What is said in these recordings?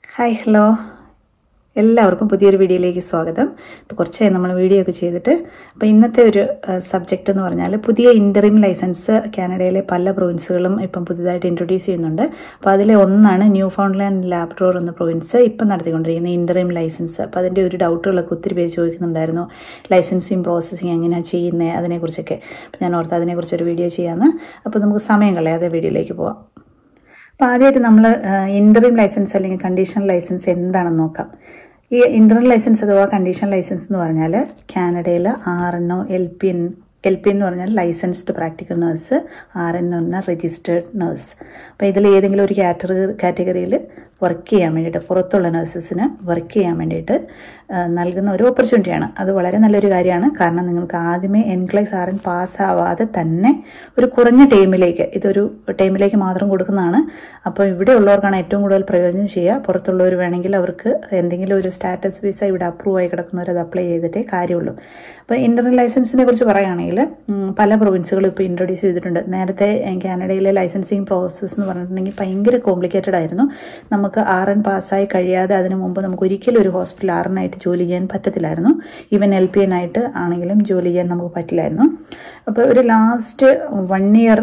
hi hello എല്ലാവർക്കും പുതിയൊരു വീഡിയോയിലേക്ക് സ്വാഗതം ഇപ്പോൾ കുറച്ചായി നമ്മൾ വീഡിയോ ഒക്കെ ചെയ്തിട്ട് അപ്പോൾ ഇന്നത്തെ ഒരു സബ്ജക്റ്റ് എന്ന് പറഞ്ഞാൽ പുതിയ ഇൻ്ററിം ലൈസൻസ് കാനഡയിലെ പല പ്രൊവിൻസുകളും ഇപ്പം പുതുതായിട്ട് ഇൻട്രൊഡ്യൂസ് ചെയ്യുന്നുണ്ട് അപ്പോൾ അതിലെ ഒന്നാണ് ന്യൂ ഫൗണ്ട്ലാൻഡ് ലാബ്രോർ എന്ന പ്രൊവിൻസ് ഇപ്പം നടത്തിക്കൊണ്ടിരിക്കുന്ന ഇൻ്ററിം ലൈസൻസ് അപ്പോൾ അതിൻ്റെ ഒരു ഡൗട്ടുകളൊക്കെ ഒത്തിരി പേര് ചോദിക്കുന്നുണ്ടായിരുന്നു ലൈസൻസിങ് പ്രോസസ്സിങ് എങ്ങനെയാണ് ചെയ്യുന്നത് അതിനെക്കുറിച്ചൊക്കെ അപ്പോൾ ഞാൻ ഓർത്ത് അതിനെക്കുറിച്ച് ഒരു വീഡിയോ ചെയ്യാമെന്ന് അപ്പോൾ നമുക്ക് സമയം കളയാതെ വീഡിയോയിലേക്ക് പോവാം അപ്പോൾ ആദ്യമായിട്ട് നമ്മൾ ഇൻ്ററിം ലൈസൻസ് അല്ലെങ്കിൽ കണ്ടീഷണൽ ലൈസൻസ് എന്താണെന്ന് നോക്കാം ഈ ഇൻ്ററിം ലൈസൻസ് അഥവാ കണ്ടീഷണൽ ലൈസൻസ് എന്ന് പറഞ്ഞാൽ കാനഡയിൽ R N or L P N L P N പറഞ്ഞാൽ licensed practical nurse R N എന്ന് പറഞ്ഞാൽ രജിസ്റ്റേർഡ് നേഴ്സ് അപ്പോൾ ഇതിൽ ഏതെങ്കിലും ഒരു കാറ്റഗറി കാറ്റഗറിയിൽ വർക്ക് ചെയ്യാൻ വേണ്ടിയിട്ട് പുറത്തുള്ള നഴ്സസിന് വർക്ക് ചെയ്യാൻ വേണ്ടിയിട്ട് നൽകുന്ന ഒരു ഓപ്പർച്യൂണിറ്റിയാണ് അത് വളരെ നല്ലൊരു കാര്യമാണ് കാരണം നിങ്ങൾക്ക് ആദ്യമേ എൻക്ലൈസ് ആർ എൻ പാസ്സാവാതെ തന്നെ ഒരു കുറഞ്ഞ ടൈമിലേക്ക് ഇതൊരു ടൈമിലേക്ക് മാത്രം കൊടുക്കുന്നതാണ് അപ്പോൾ ഇവിടെ ഉള്ളവർക്കാണ് ഏറ്റവും കൂടുതൽ പ്രയോജനം ചെയ്യുക പുറത്തുള്ളവർ വേണമെങ്കിൽ അവർക്ക് എന്തെങ്കിലും ഒരു സ്റ്റാറ്റസ് വിസ ഇവിടെ അപ്രൂവ് ആയി കിടക്കുന്നവർ അത് അപ്ലൈ ചെയ്തിട്ടേ കാര്യമുള്ളൂ അപ്പോൾ ഇന്റർനെറ്റ് ലൈസൻസിനെ കുറിച്ച് പറയുകയാണെങ്കിൽ പല പ്രൊവിൻസുകളും ഇപ്പോൾ ഇൻട്രൊഡ്യൂസ് ചെയ്തിട്ടുണ്ട് നേരത്തെ കാനഡയിലെ ലൈസൻസിങ് പ്രോസസ്സ് എന്ന് പറഞ്ഞിട്ടുണ്ടെങ്കിൽ ഭയങ്കര കോംപ്ലിക്കേറ്റഡ് ആയിരുന്നു നമുക്ക് ആർ എൻ പാസ്സായി കഴിയാതെ അതിനു മുമ്പ് നമുക്ക് ഒരിക്കലും ഒരു ഹോസ്പിറ്റൽ ആർ എൻ ആയിട്ട് ജോലി ചെയ്യാൻ പറ്റത്തില്ലായിരുന്നു ഈവൻ എൽ പി എൻ ആയിട്ട് ആണെങ്കിലും ജോലി ചെയ്യാൻ നമുക്ക് പറ്റില്ലായിരുന്നു അപ്പോൾ ഒരു ലാസ്റ്റ് വൺ ഇയർ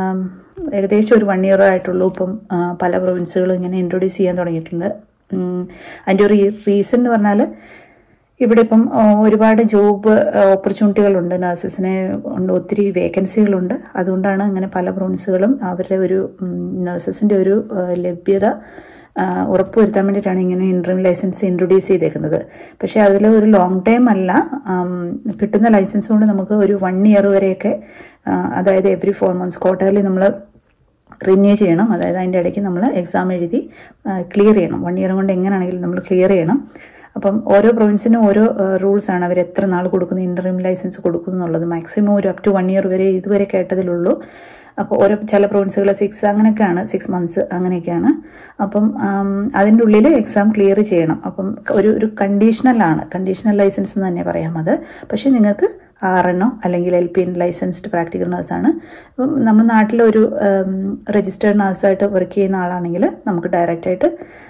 ഏകദേശം ഒരു വൺ ഇയർ ആയിട്ടുള്ളൂ ഇപ്പം പല പ്രൊവിൻസുകളും ഇങ്ങനെ ഇൻട്രൊഡ്യൂസ് ചെയ്യാൻ തുടങ്ങിയിട്ടുണ്ട് അതിൻ്റെ ഒരു റീസൺ എന്ന് പറഞ്ഞാൽ ഇവിടെ ഇപ്പം ഒരുപാട് ജോബ് ഓപ്പർച്യൂണിറ്റികളുണ്ട് നഴ്സസിനെ ഉണ്ട് ഒത്തിരി വേക്കൻസികളുണ്ട് അതുകൊണ്ടാണ് അങ്ങനെ പല പ്രൊവിൻസുകളും അവരുടെ ഒരു നഴ്സസിൻ്റെ ഒരു ലഭ്യത ഉറപ്പുവരുത്താൻ വേണ്ടിയിട്ടാണ് ഇങ്ങനെ ഇൻട്രീം ലൈസൻസ് ഇൻട്രൊഡ്യൂസ് ചെയ്തേക്കുന്നത് പക്ഷേ അതിൽ ഒരു ലോങ് ടൈം അല്ല കിട്ടുന്ന ലൈസൻസ് കൊണ്ട് നമുക്ക് ഒരു വൺ ഇയർ വരെയൊക്കെ അതായത് എവറി ഫോർ മന്ത്സ് ക്വാർട്ടർലി നമ്മൾ റിന്യൂ ചെയ്യണം അതായത് അതിൻ്റെ ഇടയ്ക്ക് നമ്മൾ എക്സാം എഴുതി ക്ലിയർ ചെയ്യണം വൺ ഇയർ കൊണ്ട് എങ്ങനെയാണെങ്കിലും നമ്മൾ ക്ലിയർ ചെയ്യണം അപ്പം ഓരോ പ്രൊവിൻസിനും ഓരോ റൂൾസ് ആണ് അവർ എത്ര നാൾ കൊടുക്കുന്നു ഇൻ്റർവ്യൂ ലൈസൻസ് കൊടുക്കുന്നു എന്നുള്ളത് മാക്സിമം ഒരു അപ് ടു വൺ ഇയർ വരെ ഇതുവരെ കേട്ടതിലുള്ളൂ അപ്പോൾ ഓരോ ചില പ്രൊവിൻസുകൾ സിക്സ് അങ്ങനെയൊക്കെയാണ് സിക്സ് മന്ത്സ് അങ്ങനെയൊക്കെയാണ് അപ്പം അതിൻ്റെ ഉള്ളിൽ എക്സാം ക്ലിയർ ചെയ്യണം അപ്പം ഒരു ഒരു കണ്ടീഷണലാണ് കണ്ടീഷണൽ ലൈസൻസ് എന്ന് തന്നെ പറയാം അത് പക്ഷേ നിങ്ങൾക്ക് ആർ എണ്ണോ അല്ലെങ്കിൽ L P N licensed practical നേഴ്സാണ് അപ്പം നമ്മുടെ നാട്ടിലൊരു രജിസ്റ്റേർഡ് നേഴ്സായിട്ട് വർക്ക് ചെയ്യുന്ന ആളാണെങ്കിൽ നമുക്ക് ഡയറക്റ്റായിട്ട്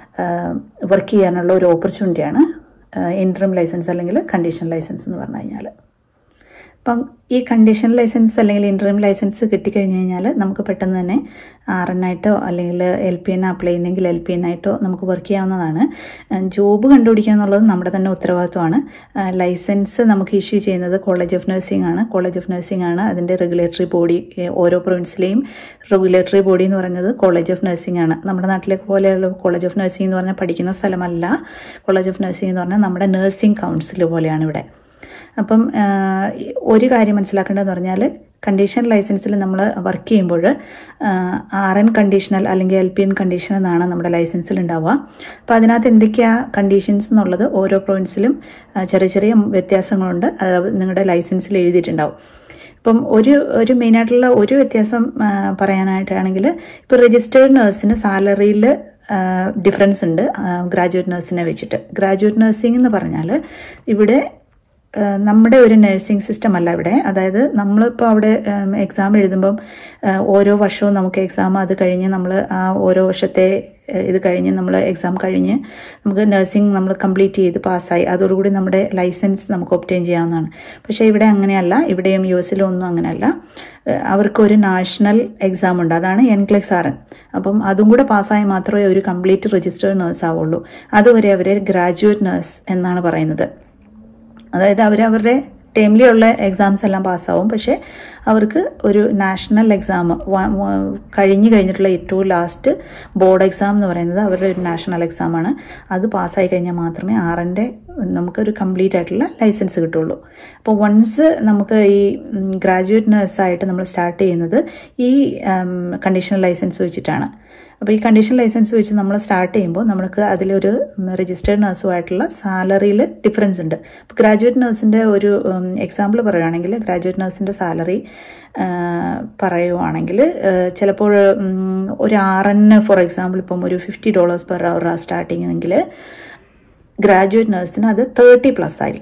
വർക്ക് ചെയ്യാനുള്ള ഒരു ഓപ്പർച്യൂണിറ്റിയാണ് ഇൻട്രം ലൈസൻസ് അല്ലെങ്കിൽ കണ്ടീഷൻ ലൈസൻസ് എന്ന് പറഞ്ഞു കഴിഞ്ഞാൽ അപ്പം ഈ കണ്ടീഷൻ ലൈസൻസ് അല്ലെങ്കിൽ ഇൻട്രീം ലൈസൻസ് കിട്ടിക്കഴിഞ്ഞ് കഴിഞ്ഞാൽ നമുക്ക് പെട്ടെന്ന് തന്നെ ആർ എൻ ആയിട്ടോ അല്ലെങ്കിൽ എൽ പി എൻ അപ്ലൈ ചെയ്യുന്നെങ്കിൽ എൽ പി എൻ ആയിട്ടോ നമുക്ക് വർക്ക് ചെയ്യാവുന്നതാണ് ജോബ് കണ്ടുപിടിക്കുക എന്നുള്ളത് നമ്മുടെ തന്നെ ഉത്തരവാദിത്വമാണ് ലൈസൻസ് നമുക്ക് ഇഷ്യൂ ചെയ്യുന്നത് കോളേജ് ഓഫ് നഴ്സിംഗ് ആണ് കോളേജ് ഓഫ് നഴ്സിംഗ് ആണ് അതിൻ്റെ റെഗുലേറ്ററി ബോഡി ഓരോ പ്രൊവിൻസിലെയും റെഗുലേറ്ററി ബോഡി എന്ന് പറയുന്നത് കോളേജ് ഓഫ് നഴ്സിംഗ് ആണ് നമ്മുടെ നാട്ടിലെ പോലെയുള്ള കോളേജ് ഓഫ് നഴ്സിംഗ് എന്ന് പറഞ്ഞാൽ പഠിക്കുന്ന സ്ഥലമല്ല കോളേജ് ഓഫ് നഴ്സിംഗ് എന്ന് പറഞ്ഞാൽ നമ്മുടെ നഴ്സിംഗ് കൗൺസിൽ പോലെയാണ് ഇവിടെ അപ്പം ഒരു കാര്യം മനസ്സിലാക്കേണ്ടതെന്ന് പറഞ്ഞാൽ കണ്ടീഷൻ ലൈസൻസിൽ നമ്മൾ വർക്ക് ചെയ്യുമ്പോൾ ആർ എൻ കണ്ടീഷണൽ അല്ലെങ്കിൽ എൽ പി എൻ കണ്ടീഷൻ എന്നാണ് നമ്മുടെ ലൈസൻസിൽ ഉണ്ടാവുക അപ്പോൾ അതിനകത്ത് എന്തൊക്കെയാണ് കണ്ടീഷൻസ് എന്നുള്ളത് ഓരോ പ്രൊവിൻസിലും ചെറിയ ചെറിയ വ്യത്യാസങ്ങളുണ്ട് അത് നിങ്ങളുടെ ലൈസൻസിൽ എഴുതിയിട്ടുണ്ടാവും ഇപ്പം ഒരു ഒരു മെയിനായിട്ടുള്ള ഒരു വ്യത്യാസം പറയാനായിട്ടാണെങ്കിൽ ഇപ്പോൾ രജിസ്റ്റേർഡ് നേഴ്സിന് സാലറിയിൽ ഡിഫറൻസ് ഉണ്ട് ഗ്രാജുവേറ്റ് നേഴ്സിനെ വെച്ചിട്ട് ഗ്രാജുവേറ്റ് നഴ്സിംഗ് എന്ന് പറഞ്ഞാൽ ഇവിടെ നമ്മുടെ ഒരു നഴ്സിംഗ് സിസ്റ്റം അല്ല ഇവിടെ അതായത് നമ്മളിപ്പോൾ അവിടെ എക്സാം എഴുതുമ്പം ഓരോ വർഷവും നമുക്ക് എക്സാം അത് കഴിഞ്ഞ് നമ്മൾ ആ ഓരോ വർഷത്തെ ഇത് കഴിഞ്ഞ് നമ്മൾ എക്സാം കഴിഞ്ഞ് നമുക്ക് നഴ്സിംഗ് നമ്മൾ കംപ്ലീറ്റ് ചെയ്ത് പാസ്സായി അതോടുകൂടി നമ്മുടെ ലൈസൻസ് നമുക്ക് ഒപ്റ്റെയിൻ ചെയ്യാവുന്നതാണ് പക്ഷേ ഇവിടെ അങ്ങനെയല്ല ഇവിടെയും യു എസിലും ഒന്നും അങ്ങനെയല്ല അവർക്ക് ഒരു നാഷണൽ എക്സാം ഉണ്ട് അതാണ് എൻ ക്ലെക്സ് ആർ എൻ അപ്പം അതും കൂടെ പാസ്സായി മാത്രമേ ഒരു കംപ്ലീറ്റ് രജിസ്റ്റേർഡ് നേഴ്സ് ആവുള്ളൂ അതുവരെ അവരെ ഗ്രാജുവേറ്റ് നേഴ്സ് എന്നാണ് പറയുന്നത് അതായത് അവരവരുടെ ടൈംലിയുള്ള എക്സാംസ് എല്ലാം പാസ്സാവും പക്ഷേ അവർക്ക് ഒരു നാഷണൽ എക്സാം കഴിഞ്ഞു കഴിഞ്ഞിട്ടുള്ള ഏറ്റവും ലാസ്റ്റ് ബോർഡ് എക്സാം എന്ന് പറയുന്നത് അവരുടെ ഒരു നാഷണൽ എക്സാമാണ് അത് പാസ്സായി കഴിഞ്ഞാൽ മാത്രമേ ആറിൻ്റെ നമുക്കൊരു കംപ്ലീറ്റ് ആയിട്ടുള്ള ലൈസൻസ് കിട്ടുള്ളൂ അപ്പോൾ വൺസ് നമുക്ക് ഈ ഗ്രാജുവേറ്റ് നേഴ്സായിട്ട് നമ്മൾ സ്റ്റാർട്ട് ചെയ്യുന്നത് ഈ കണ്ടീഷണൽ ലൈസൻസ് വെച്ചിട്ടാണ് അപ്പോൾ ഈ കണ്ടീഷൻ ലൈസൻസ് വെച്ച് നമ്മൾ സ്റ്റാർട്ട് ചെയ്യുമ്പോൾ നമുക്ക് അതിലൊരു രജിസ്റ്റേർഡ് നഴ്സുമായിട്ടുള്ള സാലറിയിൽ ഡിഫറൻസ് ഉണ്ട് ഇപ്പോൾ ഗ്രാജുവേറ്റ് നഴ്സിൻ്റെ ഒരു എക്സാമ്പിൾ പറയുകയാണെങ്കിൽ ഗ്രാജുവേറ്റ് നഴ്സിൻ്റെ സാലറി പറയുവാണെങ്കിൽ ചിലപ്പോൾ ഒരു ആർ എൻ ഫോർ എക്സാമ്പിൾ ഇപ്പം ഒരു fifty dollars per hour starting എങ്കിൽ ഗ്രാജുവേറ്റ് നഴ്സിന് അത് തേർട്ടി പ്ലസ് ആയിരിക്കും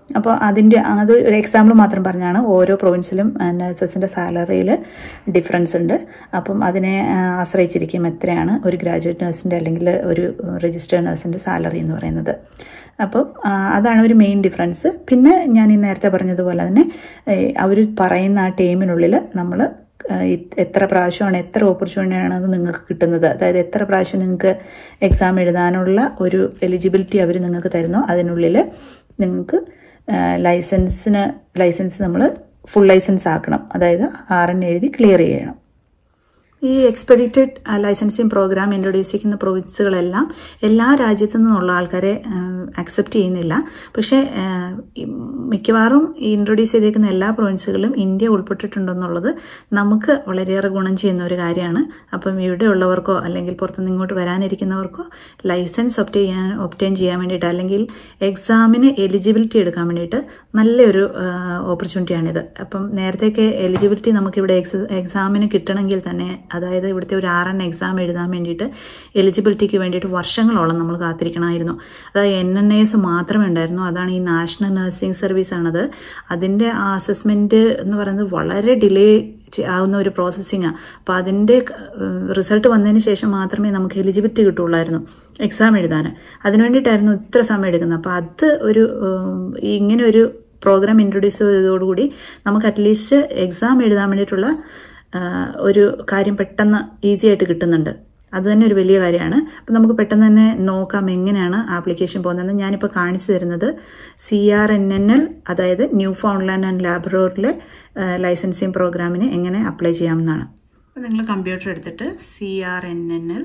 അപ്പോൾ അതിൻ്റെ അത് ഒരു എക്സാമ്പിൾ മാത്രം പറഞ്ഞാണ് ഓരോ പ്രൊവിൻസിലും നഴ്സസിൻ്റെ സാലറിയിൽ ഡിഫറൻസ് ഉണ്ട് അപ്പം അതിനെ ആ, ആശ്രയിച്ചിരിക്കും എത്രയാണ് ഒരു ഗ്രാജുവേറ്റ് നഴ്സിൻ്റെ അല്ലെങ്കിൽ ഒരു രജിസ്റ്റേർഡ് നഴ്സിൻ്റെ സാലറി എന്ന് പറയുന്നത് അപ്പോൾ ആ, അതാണ് ഒരു മെയിൻ ഡിഫറൻസ് പിന്നെ ഞാൻ ഈ നേരത്തെ പറഞ്ഞതുപോലെ തന്നെ അവർ പറയുന്ന ആ ടൈമിനുള്ളിൽ നമ്മൾ എത്ര പ്രാവശ്യമാണ് എത്ര ഓപ്പർച്യൂണിറ്റിയാണ് അത് നിങ്ങൾക്ക് കിട്ടുന്നത് അതായത് എത്ര പ്രാവശ്യം നിങ്ങൾക്ക് എക്സാം എഴുതാനുള്ള ഒരു എലിജിബിലിറ്റി അവർ നിങ്ങൾക്ക് തരുന്നോ അതിനുള്ളിൽ നിങ്ങൾക്ക് ലൈസൻസിന് ലൈസൻസ് നമ്മൾ ഫുൾ ലൈസൻസ് ആക്കണം അതായത് ആർ എൻ എഴുതി ക്ലിയർ ചെയ്യണം ഈ എക്സ്പെഡിറ്റഡ് ലൈസൻസിങ് പ്രോഗ്രാം ഇൻട്രൊഡ്യൂസ് ചെയ്യുന്ന പ്രൊവിൻസുകളെല്ലാം എല്ലാ രാജ്യത്തു നിന്നുള്ള ആൾക്കാരെ അക്സെപ്റ്റ് ചെയ്യുന്നില്ല പക്ഷേ ആ, ഈ മിക്കവാറും ഈ ഇൻട്രൊഡ്യൂസ് ചെയ്തേക്കുന്ന എല്ലാ പ്രൊവിൻസുകളിലും ഇന്ത്യ ഉൾപ്പെട്ടിട്ടുണ്ടെന്നുള്ളത് നമുക്ക് വളരെയേറെ ഗുണം ചെയ്യുന്ന ഒരു കാര്യമാണ് അപ്പം ഇവിടെ ഉള്ളവർക്കോ അല്ലെങ്കിൽ പുറത്തുനിന്ന് ഇങ്ങോട്ട് വരാനിരിക്കുന്നവർക്കോ ലൈസൻസ് ഒപ്റ്റെയിൻ ചെയ്യാൻ ഒപ്റ്റെയിൻ ചെയ്യാൻ വേണ്ടിയിട്ട് അല്ലെങ്കിൽ എക്സാമിന് എലിജിബിലിറ്റി എടുക്കാൻ വേണ്ടിയിട്ട് നല്ലൊരു ഓപ്പർച്യൂണിറ്റിയാണിത് അപ്പം നേരത്തെയൊക്കെ എലിജിബിലിറ്റി നമുക്കിവിടെ എക്സ് എക്സാമിന് കിട്ടണമെങ്കിൽ തന്നെ അതായത് ഇവിടുത്തെ ഒരു ആർ എൻ എക്സാം എഴുതാൻ വേണ്ടിയിട്ട് എലിജിബിലിറ്റിക്ക് വേണ്ടിയിട്ട് വർഷങ്ങളോളം നമ്മൾ കാത്തിരിക്കണമായിരുന്നു അതായത് എൻ എൻ എസ് മാത്രമേ ഉണ്ടായിരുന്നു അതാണ് ഈ നാഷണൽ നഴ്സിംഗ് സർവീസ് ആണത് അതിൻ്റെ ആ അസസ്മെൻറ്റ് എന്ന് പറയുന്നത് വളരെ ഡിലേ ആവുന്ന ഒരു പ്രോസസ്സിങ്ങാണ് അപ്പോൾ അതിൻ്റെ റിസൾട്ട് വന്നതിന് ശേഷം മാത്രമേ നമുക്ക് എലിജിബിലിറ്റി കിട്ടുള്ളായിരുന്നു എക്സാം എഴുതാൻ അതിനു വേണ്ടിയിട്ടായിരുന്നു ഇത്ര സമയം എടുക്കുന്നത് അപ്പോൾ അത് ഒരു ഉം, ഇങ്ങനെ ഒരു പ്രോഗ്രാം ഇൻട്രൊഡ്യൂസ് ചെയ്തതോടുകൂടി നമുക്ക് അറ്റ്ലീസ്റ്റ് എക്സാം എഴുതാൻ വേണ്ടിയിട്ടുള്ള ആ, ഒരു കാര്യം പെട്ടെന്ന് ഈസി ആയിട്ട് കിട്ടുന്നുണ്ട് അത് തന്നെ ഒരു വലിയ കാര്യമാണ് അപ്പം നമുക്ക് പെട്ടെന്ന് തന്നെ നോക്കാം എങ്ങനെയാണ് ആപ്ലിക്കേഷൻ പോകുന്നത് ഞാനിപ്പോൾ കാണിച്ചു തരുന്നത് C R N N L അതായത് ന്യൂ ഫൗണ്ട്ലാൻഡ് ആൻഡ് ലാബറോറിലെ ലൈസൻസിങ് പ്രോഗ്രാമിന് എങ്ങനെ അപ്ലൈ ചെയ്യാമെന്നാണ് അപ്പോൾ നിങ്ങൾ കമ്പ്യൂട്ടർ എടുത്തിട്ട് C R N N L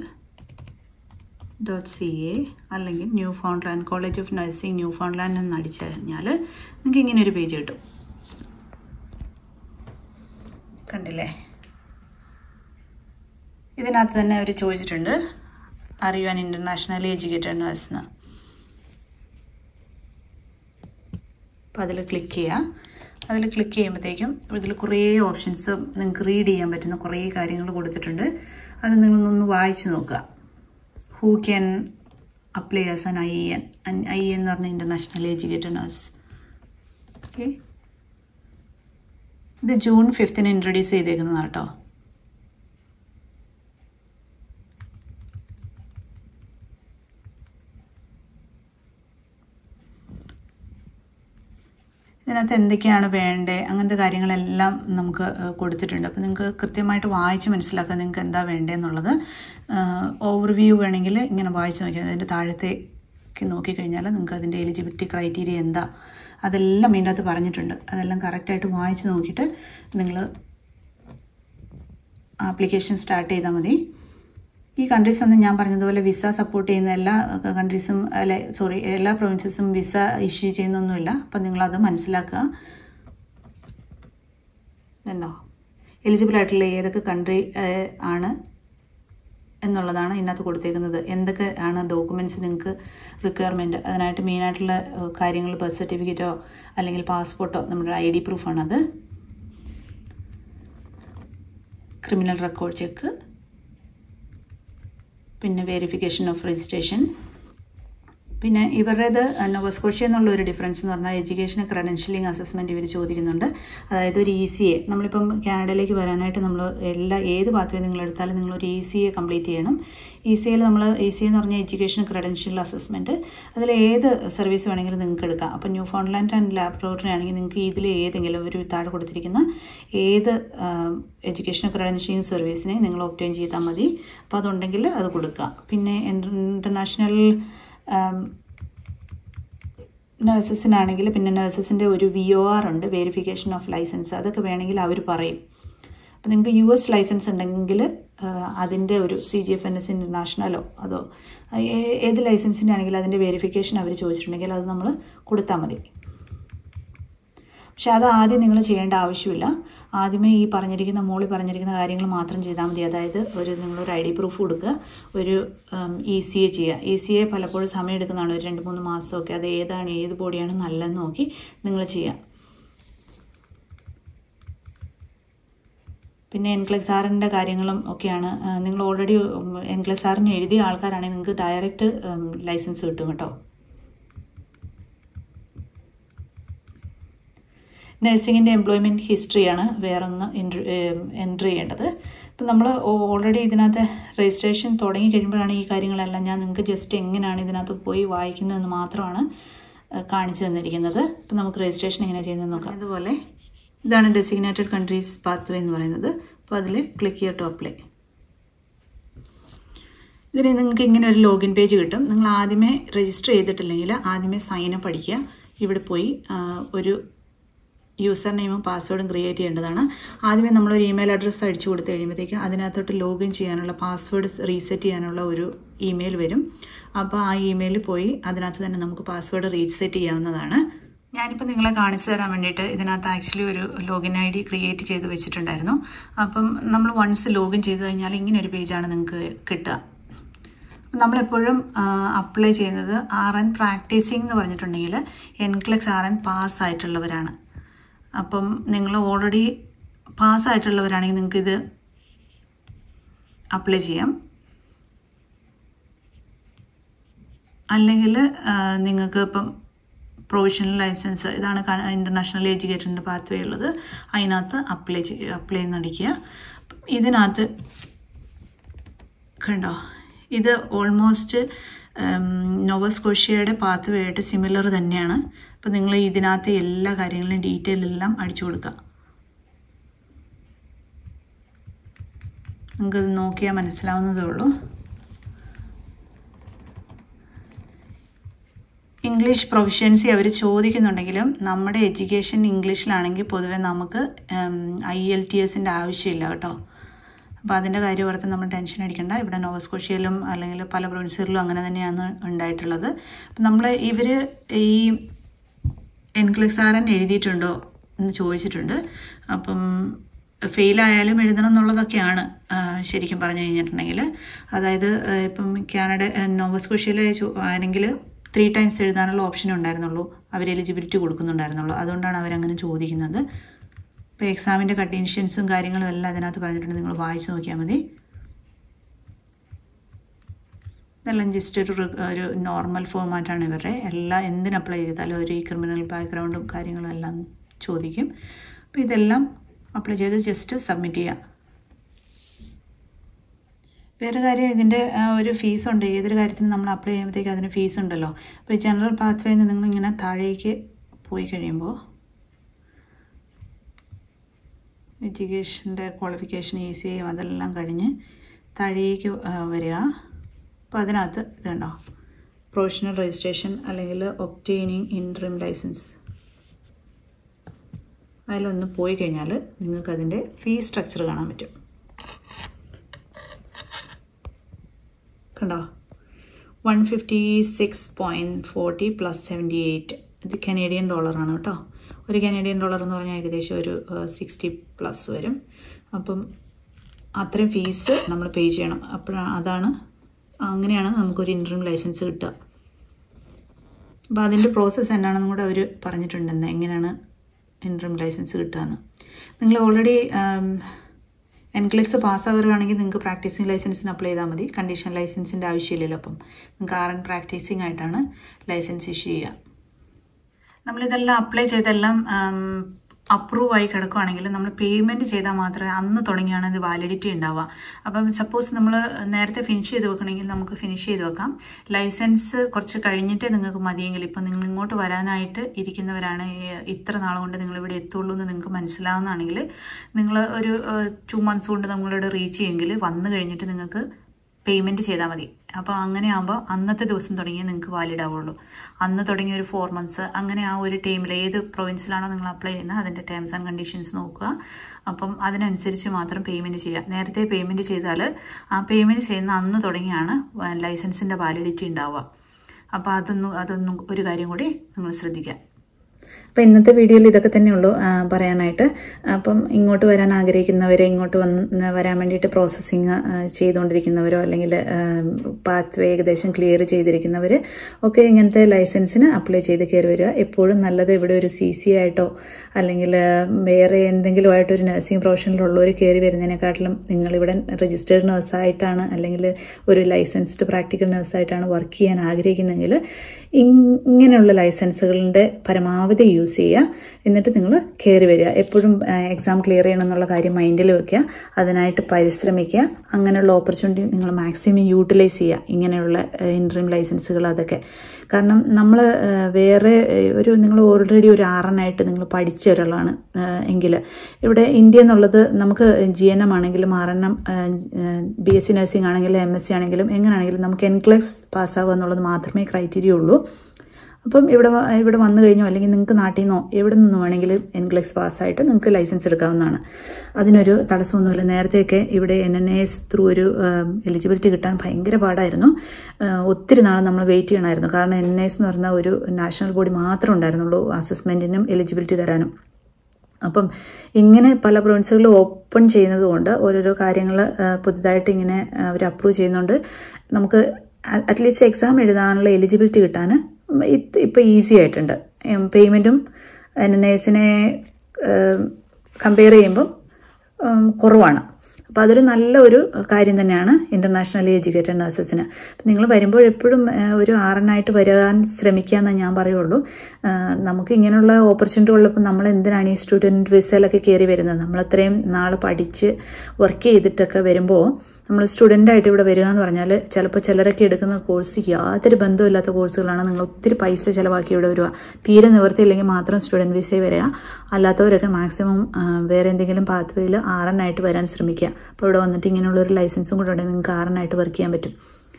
dot C A അല്ലെങ്കിൽ Newfoundland college of nursing Newfoundland എന്ന് അടിച്ചു കഴിഞ്ഞാൽ നിങ്ങൾക്ക് ഇങ്ങനെ ഒരു പേജ് കിട്ടും കണ്ടില്ലേ ഇതിനകത്ത് തന്നെ അവർ ചോദിച്ചിട്ടുണ്ട് are you an internationally educated nurse എന്ന് അപ്പോൾ അതിൽ ക്ലിക്ക് ചെയ്യുക അതിൽ ക്ലിക്ക് ചെയ്യുമ്പോഴത്തേക്കും ഇതിൽ കുറേ ഓപ്ഷൻസ് നിങ്ങൾക്ക് റീഡ് ചെയ്യാൻ പറ്റുന്ന കുറേ കാര്യങ്ങൾ കൊടുത്തിട്ടുണ്ട് അത് നിങ്ങളൊന്ന് വായിച്ച് നോക്കുക who can apply as an I N I N എന്ന് പറഞ്ഞ ഇൻ്റർനാഷണൽ എഡ്യൂക്കേറ്റഡ് നഴ്സ് ഓക്കെ ഇത് ജൂൺ ഫിഫ്തിന് ഇൻട്രൊഡ്യൂസ് ചെയ്തേക്കുന്നതാണ് കേട്ടോ ഇതിനകത്ത് എന്തൊക്കെയാണ് വേണ്ടത് അങ്ങനത്തെ കാര്യങ്ങളെല്ലാം നമുക്ക് ഏഹ്, കൊടുത്തിട്ടുണ്ട് അപ്പോൾ നിങ്ങൾക്ക് കൃത്യമായിട്ട് വായിച്ച് മനസ്സിലാക്കാൻ നിങ്ങൾക്ക് എന്താ വേണ്ടതെന്നുള്ളത് ഓവർവ്യൂ വേണമെങ്കിൽ ഇങ്ങനെ വായിച്ച് നോക്കിയാൽ അതിൻ്റെ താഴത്തേക്ക് നോക്കിക്കഴിഞ്ഞാൽ നിങ്ങൾക്ക് അതിൻ്റെ എലിജിബിലിറ്റി ക്രൈറ്റീരിയ എന്താ അതെല്ലാം ഇതിൻ്റെ അകത്ത് പറഞ്ഞിട്ടുണ്ട് അതെല്ലാം കറക്റ്റായിട്ട് വായിച്ച് നോക്കിയിട്ട് നിങ്ങൾ ആപ്ലിക്കേഷൻ സ്റ്റാർട്ട് ചെയ്താൽ മതി ഈ കൺട്രീസ് ഒന്നും ഞാൻ പറഞ്ഞതുപോലെ വിസ സപ്പോർട്ട് ചെയ്യുന്ന എല്ലാ കൺട്രീസും അല്ലെ സോറി എല്ലാ പ്രൊവിൻസസും വിസ ഇഷ്യൂ ചെയ്യുന്നൊന്നുമില്ല അപ്പം നിങ്ങളത് മനസ്സിലാക്കുക ഉണ്ടോ എലിജിബിൾ ആയിട്ടുള്ള ഏതൊക്കെ കൺട്രി ആണ് എന്നുള്ളതാണ് ഇതിനകത്ത് കൊടുത്തേക്കുന്നത് എന്തൊക്കെ ആണ് ഡോക്യുമെൻറ്റ്സ് നിങ്ങൾക്ക് റിക്വയർമെൻറ്റ് അതിനായിട്ട് മെയിനായിട്ടുള്ള കാര്യങ്ങൾ ബർത്ത് സർട്ടിഫിക്കറ്റോ അല്ലെങ്കിൽ പാസ്പോർട്ടോ നമ്മുടെ ഐ ഡി പ്രൂഫാണത് ക്രിമിനൽ റെക്കോർഡ് ചെക്ക് പിന്നെ വെരിഫിക്കേഷൻ ഓഫ് രജിസ്ട്രേഷൻ പിന്നെ ഇവരുടേത് നോവസ്കോഷ്യ എന്നുള്ള ഒരു ഡിഫറൻസ് എന്ന് പറഞ്ഞാൽ എഡ്യൂക്കേഷൻ ക്രെഡൻഷ്യലിംഗ് അസസ്മെൻറ്റ് ഇവർ ചോദിക്കുന്നുണ്ട് അതായത് ഒരു ഇ സി എ നമ്മളിപ്പം കാനഡയിലേക്ക് വരാനായിട്ട് നമ്മൾ എല്ലാ ഏത് പാത്വേ നിങ്ങൾ എടുത്താലും നിങ്ങൾ ഒരു ഇ സി എ കംപ്ലീറ്റ് ചെയ്യണം ഇ സി എയിൽ നമ്മൾ ഇ സി എന്ന് പറഞ്ഞാൽ എഡ്യൂക്കേഷൻ ക്രെഡൻഷ്യൽ അസസ്മെൻറ്റ് അതിൽ ഏത് സർവീസ് വേണമെങ്കിലും നിങ്ങൾക്ക് എടുക്കാം അപ്പോൾ ന്യൂ ഫോൺലാൻഡ് ആൻഡ് ലാബ്രോട്ടറി ആണെങ്കിൽ നിങ്ങൾക്ക് ഇതിൽ ഏതെങ്കിലും ഒരു താഴെ കൊടുത്തിരിക്കുന്ന ഏത് എഡ്യൂക്കേഷൻ ക്രെഡൻഷ്യലിംഗ് സർവീസിനെ നിങ്ങൾ ഒപ്റ്റൈൻ ചെയ്താൽ മതി അപ്പോൾ അതുണ്ടെങ്കിൽ അത് കൊടുക്കുക പിന്നെ ഇൻ്റർനാഷണൽ നഴ്സസിനാണെങ്കിൽ പിന്നെ നഴ്സസിൻ്റെ ഒരു വി ഒ ആർ ഉണ്ട് വെരിഫിക്കേഷൻ ഓഫ് ലൈസൻസ് അതൊക്കെ വേണമെങ്കിൽ അവർ പറയും അപ്പോൾ നിങ്ങൾക്ക് യു എസ് ലൈസൻസ് ഉണ്ടെങ്കിൽ അതിൻ്റെ ഒരു C G F N S ഇൻ്റർനാഷണലോ അതോ ഏ- ഏത് ലൈസൻസിൻ്റെ ആണെങ്കിലും അതിൻ്റെ വെരിഫിക്കേഷൻ അവർ ചോദിച്ചിട്ടുണ്ടെങ്കിൽ അത് നമ്മൾ കൊടുത്താൽ മതി പക്ഷെ അത് ആദ്യം നിങ്ങൾ ചെയ്യേണ്ട ആവശ്യമില്ല ആദ്യമേ ഈ പറഞ്ഞിരിക്കുന്ന മോളിൽ പറഞ്ഞിരിക്കുന്ന കാര്യങ്ങൾ മാത്രം ചെയ്താൽ മതി അതായത് ഒരു നിങ്ങളൊരു ഐ ഡി പ്രൂഫ് കൊടുക്കുക ഒരു ഇ സി എ ചെയ്യുക ഇ സി എ പലപ്പോഴും സമയം എടുക്കുന്നതാണ് ഒരു രണ്ട് മൂന്ന് മാസമൊക്കെ അത് ഏതാണ് ഏത് ബോഡിയാണ് നല്ലതെന്ന് നോക്കി നിങ്ങൾ ചെയ്യുക പിന്നെ എൻക്ലെക്സ് ആറിൻ്റെ കാര്യങ്ങളും ഒക്കെയാണ് ആ, നിങ്ങൾ ഓൾറെഡി എൻക്ലെക്സ് ആറിന് എഴുതിയ ആൾക്കാരാണെങ്കിൽ നിങ്ങൾക്ക് ഡയറക്റ്റ് ലൈസൻസ് കിട്ടും കേട്ടോ നഴ്സിങ്ങിൻ്റെ എംപ്ലോയ്മെൻറ്റ് ഹിസ്റ്ററിയാണ് വേറെ ഒന്ന് എൻട്രി ചെയ്യേണ്ടത് ഇപ്പം നമ്മൾ ഓൾറെഡി ഇതിനകത്ത് രജിസ്ട്രേഷൻ തുടങ്ങി കഴിയുമ്പോഴാണ് ഈ കാര്യങ്ങളെല്ലാം ഞാൻ നിങ്ങൾക്ക് ജസ്റ്റ് എങ്ങനെയാണ് ഇതിനകത്ത് പോയി വായിക്കുന്നതെന്ന് മാത്രമാണ് കാണിച്ചു തന്നിരിക്കുന്നത് അപ്പം നമുക്ക് രജിസ്ട്രേഷൻ എങ്ങനെ ചെയ്യുന്നത് നോക്കാം അതുപോലെ ഇതാണ് ഡെസിഗ്നേറ്റഡ് കൺട്രീസ് പാത്വേ എന്ന് പറയുന്നത് അപ്പോൾ അതിൽ ക്ലിക്ക് ചെയ്യുക ടു അപ്ലൈ ഇതിന് നിങ്ങൾക്ക് ഇങ്ങനെ ഒരു ലോഗിൻ പേജ് കിട്ടും നിങ്ങൾ ആദ്യമേ രജിസ്റ്റർ ചെയ്തിട്ടില്ലെങ്കിൽ ആദ്യമേ സൈൻ അപ്പ് അടിക്കുക ഇവിടെ പോയി ഒരു യൂസർ നെയിമും പാസ്വേഡും ക്രിയേറ്റ് ചെയ്യേണ്ടതാണ് ആദ്യമേ നമ്മളൊരു ഇമെയിൽ അഡ്രസ്സ് അടിച്ചു കൊടുത്തു കഴിയുമ്പോഴത്തേക്ക് അതിനകത്തോട്ട് ലോഗിൻ ചെയ്യാനുള്ള പാസ്വേഡ് റീസെറ്റ് ചെയ്യാനുള്ള ഒരു ഇമെയിൽ വരും അപ്പോൾ ആ ഇമെയിലിൽ പോയി അതിനകത്ത് തന്നെ നമുക്ക് പാസ്വേഡ് റീസെറ്റ് ചെയ്യാവുന്നതാണ് ഞാനിപ്പോൾ നിങ്ങളെ കാണിച്ചു തരാൻ വേണ്ടിയിട്ട് ഇതിനകത്ത് ആക്ച്വലി ഒരു ലോഗിൻ ഐ ഡി ക്രിയേറ്റ് ചെയ്ത് വെച്ചിട്ടുണ്ടായിരുന്നു അപ്പം നമ്മൾ വൺസ് ലോഗിൻ ചെയ്ത് കഴിഞ്ഞാൽ ഇങ്ങനെ ഒരു പേജാണ് നിങ്ങൾക്ക് കിട്ടുക നമ്മളെപ്പോഴും അപ്ലൈ ചെയ്യുന്നത് ആർ എൻ പ്രാക്ടീസിങ് എന്ന് പറഞ്ഞിട്ടുണ്ടെങ്കിൽ എൻക്ലക്സ് ആർ എൻ പാസ് ആയിട്ടുള്ളവരാണ് അപ്പം നിങ്ങൾ ഓൾറെഡി പാസ്സായിട്ടുള്ളവരാണെങ്കിൽ നിങ്ങൾക്കിത് അപ്ലൈ ചെയ്യാം അല്ലെങ്കിൽ നിങ്ങൾക്ക് ഇപ്പം പ്രൊവിഷണൽ ലൈസൻസ് ഇതാണ് ഇൻ്റർനാഷണൽ എഡ്യൂക്കേറ്ററിൻ്റെ പാത്വേ ഉള്ളത് അതിനകത്ത് അപ്ലൈ ചെയ്യ അപ്ലൈ നടിക്കുക ഇതിനകത്ത് കണ്ടോ ഇത് ഓൾമോസ്റ്റ് നോവസ്കോഷ്യയുടെ പാത്വേ ആയിട്ട് സിമിലർ തന്നെയാണ് അപ്പോൾ നിങ്ങൾ ഇതിനകത്ത് എല്ലാ കാര്യങ്ങളും ഡീറ്റെയിൽ എല്ലാം അടിച്ചു കൊടുക്കുക നിങ്ങൾക്കത് നോക്കിയാൽ മനസ്സിലാവുന്നതേ ഉള്ളൂ ഇംഗ്ലീഷ് പ്രൊഫഷ്യൻസി അവർ ചോദിക്കുന്നുണ്ടെങ്കിലും നമ്മുടെ എഡ്യൂക്കേഷൻ ഇംഗ്ലീഷിലാണെങ്കിൽ പൊതുവെ നമുക്ക് ഐ എൽ ടി എസിൻ്റെ ആവശ്യമില്ല കേട്ടോ അപ്പോൾ അതിൻ്റെ കാര്യം ഓർത്ത് നമ്മൾ ടെൻഷൻ അടിക്കേണ്ട ഇവിടെ നോവസ്കോഷ്യയിലും അല്ലെങ്കിൽ പല പ്രൊവിൻസുകളിലും അങ്ങനെ തന്നെയാണ് ഉണ്ടായിട്ടുള്ളത് അപ്പം നമ്മൾ ഇവർ ഈ എൻക്ലിക്സാരൻ എഴുതിയിട്ടുണ്ടോ എന്ന് ചോദിച്ചിട്ടുണ്ട് അപ്പം ഫെയിലായാലും എഴുതണം എന്നുള്ളതൊക്കെയാണ് ശരിക്കും പറഞ്ഞു കഴിഞ്ഞിട്ടുണ്ടെങ്കിൽ അതായത് ഇപ്പം കാനഡ നോവസ്കോഷ്യയിലെ ആണെങ്കിൽ ത്രീ ടൈംസ് എഴുതാനുള്ള ഓപ്ഷൻ ഉണ്ടായിരുന്നുള്ളൂ അവർ എലിജിബിലിറ്റി കൊടുക്കുന്നുണ്ടായിരുന്നുള്ളൂ അതുകൊണ്ടാണ് അവരങ്ങനെ ചോദിക്കുന്നത് ഇപ്പോൾ എക്സാമിൻ്റെ കണ്ടീഷൻസും കാര്യങ്ങളും എല്ലാം അതിനകത്ത് പറഞ്ഞിട്ടുണ്ട് നിങ്ങൾ വായിച്ച് നോക്കിയാൽ മതി ഇതെല്ലാം ജസ്റ്റ് ഒരു ഒരു നോർമൽ ഫോമാറ്റാണ് ഇവരുടെ എല്ലാ എന്തിന് അപ്ലൈ ചെയ്താലും ഒരു ഈ ക്രിമിനൽ ബാക്ക്ഗ്രൗണ്ടും കാര്യങ്ങളും എല്ലാം ചോദിക്കും അപ്പോൾ ഇതെല്ലാം അപ്ലൈ ചെയ്ത് ജസ്റ്റ് സബ്മിറ്റ് ചെയ്യാം വേറെ കാര്യം ഇതിൻ്റെ ഒരു ഫീസ് ഉണ്ട് ഏതൊരു കാര്യത്തിന് നമ്മൾ അപ്ലൈ ചെയ്യുമ്പോഴത്തേക്ക് അതിന് ഫീസ് ഉണ്ടല്ലോ അപ്പോൾ ഈ ജനറൽ പാത്വേയിൽ നിന്ന് നിങ്ങളിങ്ങനെ താഴേക്ക് പോയി കഴിയുമ്പോൾ എഡ്യൂക്കേഷൻ്റെ ക്വാളിഫിക്കേഷൻ ഇ സി ഐയും അതെല്ലാം കഴിഞ്ഞ് താഴേക്ക് വരിക അപ്പോൾ അതിനകത്ത് ഇതുണ്ടോ പ്രൊഫഷണൽ രജിസ്ട്രേഷൻ അല്ലെങ്കിൽ ഒപ്റ്റെയിനിങ് ഇൻട്രീം ലൈസൻസ് അതിലൊന്ന് പോയി കഴിഞ്ഞാൽ നിങ്ങൾക്കതിൻ്റെ ഫീസ് സ്ട്രക്ചർ കാണാൻ പറ്റും കണ്ടോ one fifty six point forty plus seventy eight ഇത് കനേഡിയൻ ഡോളറാണ് കേട്ടോ ഒരു കനേഡിയൻ ഡോളർ എന്ന് പറഞ്ഞാൽ ഏകദേശം ഒരു സിക്സ്റ്റി പ്ലസ് വരും അപ്പം അത്രയും ഫീസ് നമ്മൾ പേ ചെയ്യണം അപ്പോഴാണ് അതാണ് അങ്ങനെയാണ് നമുക്കൊരു ഇൻട്രീം ലൈസൻസ് കിട്ടുക അപ്പോൾ അതിൻ്റെ പ്രോസസ്സ് എന്നാണെന്നും കൂടെ അവർ പറഞ്ഞിട്ടുണ്ടെന്ന് എങ്ങനെയാണ് ഇൻട്രീം ലൈസൻസ് കിട്ടുകയെന്ന് നിങ്ങൾ ഓൾറെഡി എൻക്ലിക്സ് പാസ്സാവുകയാണെങ്കിൽ നിങ്ങൾക്ക് പ്രാക്ടീസിങ് ലൈസൻസിന് അപ്ലൈ ചെയ്താൽ മതി കണ്ടീഷൻ ലൈസൻസിൻ്റെ ആവശ്യമില്ലല്ലോ അപ്പം നിങ്ങൾക്ക് ആർ എൻ പ്രാക്ടീസിങ് ആയിട്ടാണ് ലൈസൻസ് ഇഷ്യൂ ചെയ്യുക നമ്മളിതെല്ലാം അപ്ലൈ ചെയ്തെല്ലാം അപ്രൂവ് ആയി കിടക്കുകയാണെങ്കിൽ നമ്മൾ പേയ്മെൻറ്റ് ചെയ്താൽ മാത്രമേ അന്ന് തുടങ്ങിയാണ് ഇത് വാലിഡിറ്റി ഉണ്ടാവുക അപ്പം സപ്പോസ് നമ്മൾ നേരത്തെ ഫിനിഷ് ചെയ്ത് വെക്കണമെങ്കിൽ നമുക്ക് ഫിനിഷ് ചെയ്ത് വെക്കാം ലൈസൻസ് കുറച്ച് കഴിഞ്ഞിട്ടേ നിങ്ങൾക്ക് മതിയെങ്കിൽ ഇപ്പം നിങ്ങൾ ഇങ്ങോട്ട് വരാനായിട്ട് ഇരിക്കുന്നവരാണ് ഇത്ര നാൾ കൊണ്ട് നിങ്ങൾ ഇവിടെ എത്തുള്ളൂ എന്ന് നിങ്ങൾക്ക് മനസ്സിലാവുന്നതാണെങ്കിൽ നിങ്ങൾ ഒരു ടു മന്ത്സ് കൊണ്ട് നമ്മളിവിടെ റീച്ച് ചെയ്യുമെങ്കിൽ വന്നു കഴിഞ്ഞിട്ട് നിങ്ങൾക്ക് പേയ്മെൻറ്റ് ചെയ്താൽ മതി അപ്പോൾ അങ്ങനെ ആകുമ്പോൾ അന്നത്തെ ദിവസം തുടങ്ങിയേ നിങ്ങൾക്ക് വാലിഡ് ആവുള്ളൂ അന്ന് തുടങ്ങിയ ഒരു ഫോർ മന്ത്സ് അങ്ങനെ ആ ഒരു ടൈമിൽ ഏത് പ്രൊവിൻസിലാണോ നിങ്ങൾ അപ്ലൈ ചെയ്യുന്നത് അതിൻ്റെ ടേംസ് ആൻഡ് കണ്ടീഷൻസ് നോക്കുക അപ്പം അതിനനുസരിച്ച് മാത്രം പേയ്മെൻറ്റ് ചെയ്യുക നേരത്തെ പേയ്മെൻറ്റ് ചെയ്താൽ ആ പേയ്മെൻറ്റ് ചെയ്യുന്ന അന്ന് തുടങ്ങിയാണ് ലൈസൻസിൻ്റെ വാലിഡിറ്റി ഉണ്ടാവുക അപ്പോൾ അതൊന്നും അതൊന്നും ഒരു കാര്യം കൂടി നിങ്ങൾ ശ്രദ്ധിക്കുക അപ്പോൾ ഇന്നത്തെ വീഡിയോയിൽ ഇതൊക്കെ തന്നെയുള്ളൂ പറയാനായിട്ട് അപ്പം ഇങ്ങോട്ട് വരാൻ ആഗ്രഹിക്കുന്നവരെ ഇങ്ങോട്ട് വന്ന് വരാൻ വേണ്ടിയിട്ട് പ്രോസസ്സിങ് ചെയ്തുകൊണ്ടിരിക്കുന്നവരോ അല്ലെങ്കിൽ പാത്ത് വേ ഏകദേശം ക്ലിയർ ചെയ്തിരിക്കുന്നവർ ഒക്കെ ഇങ്ങനത്തെ ലൈസൻസിന് അപ്ലൈ ചെയ്ത് കയറി വരിക എപ്പോഴും നല്ലത് ഇവിടെ ഒരു സി സി ആയിട്ടോ അല്ലെങ്കിൽ വേറെ എന്തെങ്കിലും ആയിട്ട് ഒരു നഴ്സിംഗ് പ്രൊഫഷനിലുള്ളവർ കയറി വരുന്നതിനെക്കാട്ടിലും നിങ്ങളിവിടെ രജിസ്റ്റേർഡ് നഴ്സായിട്ടാണ് അല്ലെങ്കിൽ ഒരു ലൈസൻസ്ഡ് പ്രാക്ടിക്കൽ നഴ്സായിട്ടാണ് വർക്ക് ചെയ്യാൻ ആഗ്രഹിക്കുന്നതെങ്കിൽ ഇങ്ങനെയുള്ള ലൈസൻസുകളുടെ പരമാവധി യൂസ് യൂസ് ചെയ്യുക എന്നിട്ട് നിങ്ങൾ കയറി വരിക എപ്പോഴും എക്സാം ക്ലിയർ ചെയ്യണം എന്നുള്ള കാര്യം മൈൻഡിൽ വെക്കുക അതിനായിട്ട് പരിശ്രമിക്കുക അങ്ങനെയുള്ള ഓപ്പർച്യൂണിറ്റി നിങ്ങൾ മാക്സിമം യൂട്ടിലൈസ് ചെയ്യുക ഇങ്ങനെയുള്ള ഇൻട്രീം ലൈസൻസുകൾ അതൊക്കെ കാരണം നമ്മൾ വേറെ ഒരു നിങ്ങൾ ഓൾറെഡി ഒരു ആറനായിട്ട് നിങ്ങൾ പഠിച്ച ഒരാളാണ് എങ്കിൽ ഇവിടെ ഇന്ത്യ എന്നുള്ളത് നമുക്ക് ജി എൻ എം ആണെങ്കിലും R N M B S C nursing ആണെങ്കിലും എം എസ് സി ആണെങ്കിലും എങ്ങനെയാണെങ്കിലും നമുക്ക് എൻക്ലസ് പാസ്സാവുക എന്നുള്ളത് മാത്രമേ ക്രൈറ്റീരിയ ഉള്ളൂ അപ്പം ഇവിടെ ഇവിടെ വന്നു കഴിഞ്ഞോ അല്ലെങ്കിൽ നിങ്ങൾക്ക് നാട്ടിൽ നിന്നോ എവിടെ നിന്ന് വേണമെങ്കിലും എൻക്ലെക്സ് പാസ്സായിട്ട് നിങ്ങൾക്ക് ലൈസൻസ് എടുക്കാവുന്നതാണ് അതിനൊരു തടസ്സമൊന്നുമില്ല നേരത്തെയൊക്കെ ഇവിടെ എൻ എൻ എസ് ത്രൂ ഒരു എലിജിബിലിറ്റി കിട്ടാൻ ഭയങ്കര പാടായിരുന്നു ഒത്തിരി നാൾ നമ്മൾ വെയിറ്റ് ചെയ്യണമായിരുന്നു കാരണം എൻ എസ് എന്ന് പറഞ്ഞ ഒരു നാഷണൽ ബോഡി മാത്രമേ ഉണ്ടായിരുന്നുള്ളൂ അസസ്മെൻറ്റിനും എലിജിബിലിറ്റി തരാനും അപ്പം ഇങ്ങനെ പല പ്രൊവിൻസുകൾ ഓപ്പൺ ചെയ്യുന്നത് കൊണ്ട് ഓരോരോ കാര്യങ്ങൾ പുതുതായിട്ട് ഇങ്ങനെ അവർ അപ്രൂവ് ചെയ്യുന്നതുകൊണ്ട് നമുക്ക് അറ്റ്ലീസ്റ്റ് എക്സാം എഴുതാനുള്ള എലിജിബിലിറ്റി കിട്ടാൻ ഇപ്പോൾ ഈസി ആയിട്ടുണ്ട് പേയ്മെൻറ്റും എൻ എൻ എസിനെ കമ്പയർ ചെയ്യുമ്പം കുറവാണ് അപ്പോൾ അതൊരു നല്ല ഒരു കാര്യം തന്നെയാണ് ഇൻ്റർനാഷണലി എഡ്യൂക്കേറ്റഡ് നഴ്സസിന് നിങ്ങൾ വരുമ്പോൾ എപ്പോഴും ഒരു ആറനായിട്ട് വരാൻ ശ്രമിക്കുക എന്നേ ഞാൻ പറയുള്ളൂ നമുക്ക് ഇങ്ങനെയുള്ള ഓപ്പർച്യൂണിറ്റി ഉള്ളപ്പോൾ നമ്മൾ എന്തിനാണ് ഈ സ്റ്റുഡൻറ്റ് വിസയിലൊക്കെ കയറി വരുന്നത് നമ്മളത്രയും നാൾ പഠിച്ച് വർക്ക് ചെയ്തിട്ടൊക്കെ വരുമ്പോൾ നമ്മൾ സ്റ്റുഡൻ്റായിട്ട് ഇവിടെ വരിക എന്ന് പറഞ്ഞാൽ ചിലപ്പോൾ ചിലരൊക്കെ എടുക്കുന്ന കോഴ്സ് യാതൊരു ബന്ധമില്ലാത്ത കോഴ്സുകളാണ് നിങ്ങൾ ഒത്തിരി പൈസ ചിലവാക്കി ഇവിടെ വരിക തീരെ നിവർത്തിയില്ലെങ്കിൽ മാത്രം സ്റ്റുഡൻറ്റ് വിസയിൽ വരിക അല്ലാത്തവരൊക്കെ മാക്സിമം വേറെ എന്തെങ്കിലും പാത്വേയിൽ ആറനായിട്ട് വരാൻ ശ്രമിക്കുക അപ്പോൾ ഇവിടെ വന്നിട്ട് ഇങ്ങനെയുള്ള ഒരു ലൈസൻസും കൂടെ ഉണ്ടെങ്കിൽ നിങ്ങൾക്ക് ആറനായിട്ട് വർക്ക് ചെയ്യാൻ പറ്റും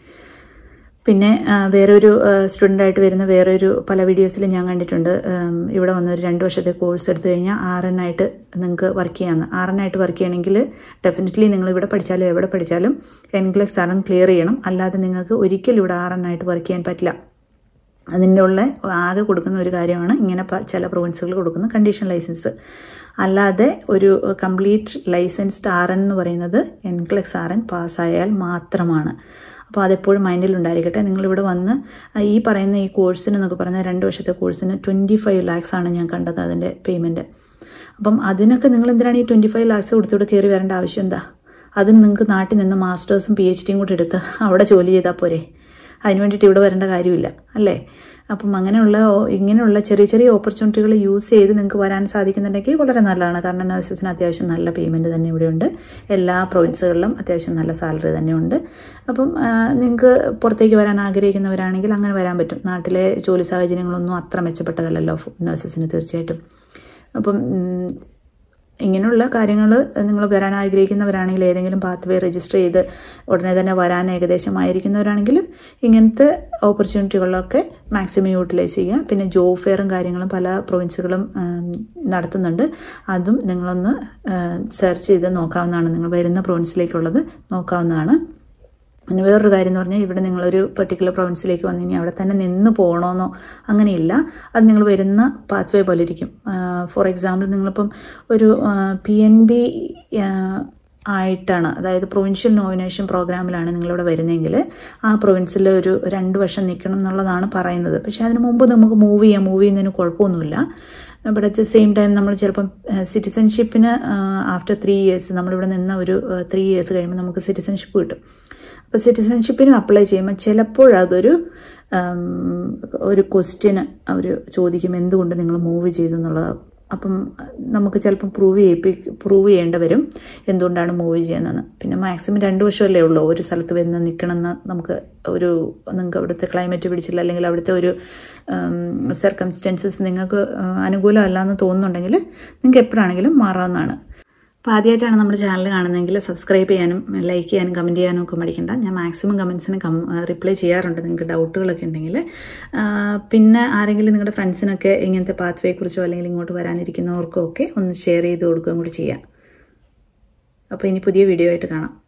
പിന്നെ വേറൊരു സ്റ്റുഡൻ്റായിട്ട് വരുന്ന വേറൊരു പല വീഡിയോസിലും ഞാൻ കണ്ടിട്ടുണ്ട് ഇവിടെ വന്ന ഒരു രണ്ട് വർഷത്തെ കോഴ്സ് എടുത്തു കഴിഞ്ഞാൽ ആർ എൻ ആയിട്ട് നിങ്ങൾക്ക് വർക്ക് ചെയ്യാമെന്ന് ആർ എൻ ആയിട്ട് വർക്ക് ചെയ്യണമെങ്കിൽ ഡെഫിനറ്റ്ലി നിങ്ങൾ ഇവിടെ പഠിച്ചാലും എവിടെ പഠിച്ചാലും എൻക്ലെക്സ് ആർ എൻ ക്ലിയർ ചെയ്യണം അല്ലാതെ നിങ്ങൾക്ക് ഒരിക്കലും ഇവിടെ ആർ എൻ ആയിട്ട് വർക്ക് ചെയ്യാൻ പറ്റില്ല അതിൻ്റെ ഉള്ള ആകെ കൊടുക്കുന്ന ഒരു കാര്യമാണ് ഇങ്ങനെ ചില പ്രൊവിൻസുകൾ കൊടുക്കുന്ന കണ്ടീഷൻ ലൈസൻസ് അല്ലാതെ ഒരു കംപ്ലീറ്റ് ലൈസൻസ്ഡ് ആർ എൻ എന്ന് പറയുന്നത് എൻക്ലെക്സ് ആർ എൻ പാസ്സായാൽ മാത്രമാണ് അപ്പോൾ അതെപ്പോഴും മൈൻഡിൽ ഉണ്ടായിരിക്കട്ടെ നിങ്ങളിവിടെ വന്ന് ഈ പറയുന്ന ഈ കോഴ്സിന് എന്നൊക്കെ പറഞ്ഞാൽ രണ്ട് വർഷത്തെ കോഴ്സിന് ട്വൻറ്റി ഫൈവ് ലാക്സ് ആണ് ഞാൻ കണ്ടത് അതിൻ്റെ പേയ്മെൻറ്റ് അപ്പം അതിനൊക്കെ നിങ്ങൾ എന്തിനാണ് ഈ ട്വൻറ്റി ഫൈവ് ലാക്സ് കൊടുത്തിവിടെ കയറി വരേണ്ട ആവശ്യം എന്താ അതിന് നിങ്ങൾക്ക് നാട്ടിൽ നിന്ന് മാസ്റ്റേഴ്സും പി എച്ച് ഡിയും കൂടി എടുത്ത് അവിടെ ജോലി ചെയ്താൽ പോരെ അതിന് വേണ്ടിയിട്ട് ഇവിടെ വരേണ്ട കാര്യമില്ല അല്ലേ അപ്പം അങ്ങനെയുള്ള ഇങ്ങനെയുള്ള ചെറിയ ചെറിയ ഓപ്പർച്യൂണിറ്റികൾ യൂസ് ചെയ്ത് നിങ്ങൾക്ക് വരാൻ സാധിക്കുന്നുണ്ടെങ്കിൽ വളരെ നല്ലതാണ് കാരണം നഴ്സസിന് അത്യാവശ്യം നല്ല പേയ്മെൻറ്റ് തന്നെ ഇവിടെയുണ്ട് എല്ലാ പ്രൊവിൻസുകളിലും അത്യാവശ്യം നല്ല സാലറി തന്നെയുണ്ട് അപ്പം നിങ്ങൾക്ക് പുറത്തേക്ക് വരാൻ ആഗ്രഹിക്കുന്നവരാണെങ്കിൽ അങ്ങനെ വരാൻ പറ്റും നാട്ടിലെ ജോലി സാഹചര്യങ്ങളൊന്നും അത്ര മെച്ചപ്പെട്ടതല്ലല്ലോ നഴ്സസിന് തീർച്ചയായിട്ടും അപ്പം ഇങ്ങനെയുള്ള കാര്യങ്ങൾ നിങ്ങൾ വരാൻ ആഗ്രഹിക്കുന്നവരാണെങ്കിൽ ഏതെങ്കിലും പാത്വേ രജിസ്റ്റർ ചെയ്ത് ഉടനെ തന്നെ വരാൻ ഏകദേശമായിരിക്കുന്നവരാണെങ്കിൽ ഇങ്ങനത്തെ ഓപ്പർച്യൂണിറ്റികളൊക്കെ മാക്സിമം യൂട്ടിലൈസ് ചെയ്യുക പിന്നെ ജോബ് ഫെയറും കാര്യങ്ങളും പല പ്രൊവിൻസുകളും നടത്തുന്നുണ്ട് അതും നിങ്ങളൊന്ന് സെർച്ച് ചെയ്ത് നോക്കാവുന്നതാണ് നിങ്ങൾ വരുന്ന പ്രൊവിൻസിലേക്കുള്ളത് നോക്കാവുന്നതാണ് പിന്നെ വേറൊരു കാര്യം എന്ന് പറഞ്ഞാൽ ഇവിടെ നിങ്ങളൊരു പെർട്ടിക്കുലർ പ്രൊവിൻസിലേക്ക് വന്നു കഴിഞ്ഞാൽ അവിടെ തന്നെ നിന്ന് പോകണമെന്നോ അങ്ങനെയില്ല അത് നിങ്ങൾ വരുന്ന പാത്വേ പോലെ ഇരിക്കും ഫോർ എക്സാമ്പിൾ നിങ്ങളിപ്പം ഒരു പി എൻ ബി ആയിട്ടാണ് അതായത് പ്രൊവിൻഷ്യൽ നോമിനേഷൻ പ്രോഗ്രാമിലാണ് നിങ്ങളിവിടെ വരുന്നതെങ്കിൽ ആ പ്രൊവിൻസിൽ ഒരു രണ്ട് വർഷം നിൽക്കണം എന്നുള്ളതാണ് പറയുന്നത് പക്ഷേ അതിന് മുമ്പ് നമുക്ക് മൂവ് ചെയ്യാം മൂവ് ചെയ്യുന്നതിന് കുഴപ്പമൊന്നുമില്ല but at the same time നമ്മൾ ചിലപ്പം സിറ്റിസൺഷിപ്പിന് ആഫ്റ്റർ ത്രീ ഇയേഴ്സ് നമ്മളിവിടെ നിന്ന ഒരു ത്രീ ഇയേഴ്സ് കഴിയുമ്പോൾ നമുക്ക് സിറ്റിസൺഷിപ്പ് കിട്ടും അപ്പോൾ സിറ്റിസൺഷിപ്പിനും അപ്ലൈ ചെയ്യുമ്പോൾ ചിലപ്പോഴതൊരു ഒരു ക്വസ്റ്റ്യന് അവർ ചോദിക്കും എന്തുകൊണ്ട് നിങ്ങൾ മൂവ് ചെയ്തു എന്നുള്ളത് അപ്പം നമുക്ക് ചിലപ്പം പ്രൂവ് ചെയ്യിപ്പി പ്രൂവ് ചെയ്യേണ്ടി വരും എന്തുകൊണ്ടാണ് മൂവ് ചെയ്യുന്നതെന്ന് പിന്നെ മാക്സിമം രണ്ട് വർഷമല്ലേ ഉള്ളൂ ഒരു സ്ഥലത്ത് വന്ന് നിൽക്കണമെന്ന് നമുക്ക് ഒരു നിങ്ങൾക്ക് അവിടുത്തെ ക്ലൈമറ്റ് പിടിച്ചില്ല അല്ലെങ്കിൽ അവിടുത്തെ ഒരു സർക്കംസ്റ്റൻസസ് നിങ്ങൾക്ക് അനുകൂലമല്ല എന്ന് തോന്നുന്നുണ്ടെങ്കിൽ നിങ്ങൾക്ക് എപ്പോഴാണെങ്കിലും മാറാവുന്നതാണ് അപ്പോൾ ആദ്യമായിട്ടാണ് നമ്മുടെ ചാനൽ കാണുന്നതെങ്കിൽ സബ്സ്ക്രൈബ് ചെയ്യാനും ലൈക്ക് ചെയ്യാനും കമൻറ്റ് ചെയ്യാനും ഒക്കെ മടിക്കണ്ട ഞാൻ മാക്സിമം കമൻസിന് കം റിപ്ലൈ ചെയ്യാറുണ്ട് നിങ്ങൾക്ക് ഡൗട്ടുകളൊക്കെ ഉണ്ടെങ്കിൽ പിന്നെ ആരെങ്കിലും നിങ്ങളുടെ ഫ്രണ്ട്സിനൊക്കെ ഇങ്ങനത്തെ പാത്വേയെക്കുറിച്ചോ അല്ലെങ്കിൽ ഇങ്ങോട്ട് വരാനിരിക്കുന്നവർക്കോ ഒക്കെ ഒന്ന് ഷെയർ ചെയ്ത് കൊടുക്കുകയും കൂടി ചെയ്യാം അപ്പോൾ ഇനി പുതിയ വീഡിയോ ആയിട്ട് കാണാം